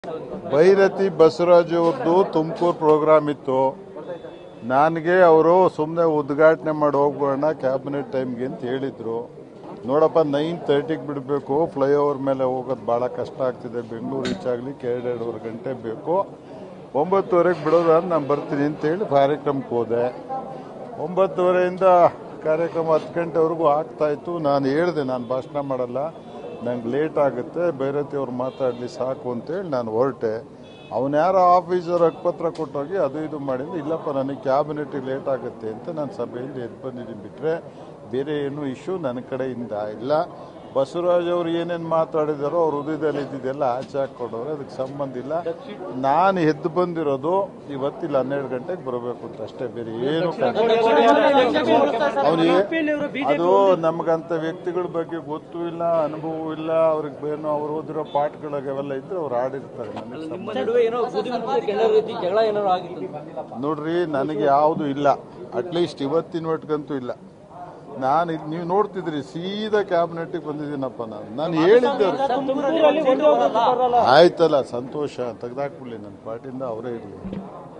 ಭೈರತಿ ಬಸವರಾಜ್ ಅವ್ರದ್ದು ತುಮಕೂರು ಪ್ರೋಗ್ರಾಮ್ ಇತ್ತು ನನಗೆ ಅವರು ಸುಮ್ಮನೆ ಉದ್ಘಾಟನೆ ಮಾಡಿ ಹೋಗ್ಬೋಣ ಕ್ಯಾಬಿನೆಟ್ ಟೈಮ್ಗೆ ಅಂತ ಹೇಳಿದ್ರು ನೋಡಪ್ಪ ನೈನ್ ತರ್ಟಿಗೆ ಬಿಡಬೇಕು ಫ್ಲೈಓವರ್ ಮೇಲೆ ಹೋಗೋದು ಭಾಳ ಕಷ್ಟ ಆಗ್ತಿದೆ ಬೆಂಗಳೂರು ರೀಚ್ ಆಗಲಿಕ್ಕೆ ಎರಡೆರಡೂವರೆ ಗಂಟೆ ಬೇಕು ಒಂಬತ್ತುವರೆಗೆ ಬಿಡೋದಾದ್ರೆ ನಾನು ಬರ್ತೀನಿ ಅಂತೇಳಿ ಕಾರ್ಯಕ್ರಮಕ್ಕೆ ಹೋದೆ ಒಂಬತ್ತುವರೆಯಿಂದ ಕಾರ್ಯಕ್ರಮ ಹತ್ತು ಗಂಟೆವರೆಗೂ ಆಗ್ತಾ ಇತ್ತು ನಾನು ಹೇಳಿದೆ ನಾನು ಭಾಷಣ ಮಾಡಲ್ಲ ನಂಗೆ ಲೇಟ್ ಆಗುತ್ತೆ ಭೈರತಿ ಅವ್ರು ಮಾತಾಡಲಿ ಸಾಕು ಅಂತೇಳಿ ನಾನು ಹೊರಟೆ ಅವನು ಯಾರೋ ಆಫೀಸರ್ ಹಕ್ಕುಪತ್ರ ಕೊಟ್ಟೋಗಿ ಅದು ಇದು ಮಾಡಿದ್ರೆ ಇಲ್ಲಪ್ಪ ನನಗೆ ಕ್ಯಾಬಿನೆಟಿಗೆ ಲೇಟ್ ಆಗುತ್ತೆ ಅಂತ ನಾನು ಸಭೆಯಿಂದ ಎದ್ದು ಬಂದಿದ್ದೀನಿ ಬಿಟ್ಟರೆ ಬೇರೆ ಏನು ಇಶ್ಯೂ ನನ್ನ ಕಡೆಯಿಂದ ಇಲ್ಲ ಬಸವರಾಜ್ ಅವರು ಏನೇನು ಮಾತಾಡಿದಾರೋ ಅವ್ರ ಹೃದಯದಲ್ಲಿ ಇದ್ದಿದ್ದೆಲ್ಲ ಆಚೆ ಹಾಕ್ಕೊಂಡವ್ರೆ ಅದಕ್ಕೆ ಸಂಬಂಧ ಇಲ್ಲ ನಾನು ಎದ್ದು ಬಂದಿರೋದು ಇವತ್ತಿಲ್ಲ ಹನ್ನೆರಡು ಗಂಟೆಗೆ ಬರಬೇಕು ಅಂತ ಅಷ್ಟೇ ಬೇರೆ ಏನು ಅವನಿಗೆ ಅದು ನಮಗಂತ ವ್ಯಕ್ತಿಗಳ ಬಗ್ಗೆ ಗೊತ್ತೂ ಇಲ್ಲ ಅನುಭವ ಇಲ್ಲ ಅವ್ರಿಗೆ ಏನೋ ಅವ್ರು ಓದಿರೋ ಪಾಠಗಳಾಗವೆಲ್ಲ ಇದ್ರೆ ಅವ್ರು ಆಡಿರ್ತಾರೆ ನನಗೆ ಸಂಬಂಧ ನಿಮ್ಮ ನಡುವೆ ಏನೋ ಬೂದಿ ಮುಚ್ಚಿದ ಕೆಳ ರೀತಿ ಜಗಳ ಏನಾದ್ರು ಆಗಿತ್ತು ನೋಡ್ರಿ ನನಗೆ ಯಾವುದು ಇಲ್ಲ ಅಟ್ಲೀಸ್ಟ್ ಇವತ್ತಿನ ಮಟ್ಗಂತೂ ಇಲ್ಲ ನಾನು ಇದ್- ನೀವು ನೋಡ್ತಿದ್ರಿ ಸೀದಾ ಕ್ಯಾಬಿನೆಟ್ಗೆ ಬಂದಿದ್ದೀನಪ್ಪ ನಾನು ನಾನು ಹೇಳಿದ್ದೆ ಅವ್ರಿಗೆ. ಆಯ್ತಲ್ಲ ಸಂತೋಷ ತೆಗ್ದಾಕ್ಬಿಡ್ಲಿ ನನ್ನ ಪಾರ್ಟಿಯಿಂದ ಅವರೇ ಇರಲಿ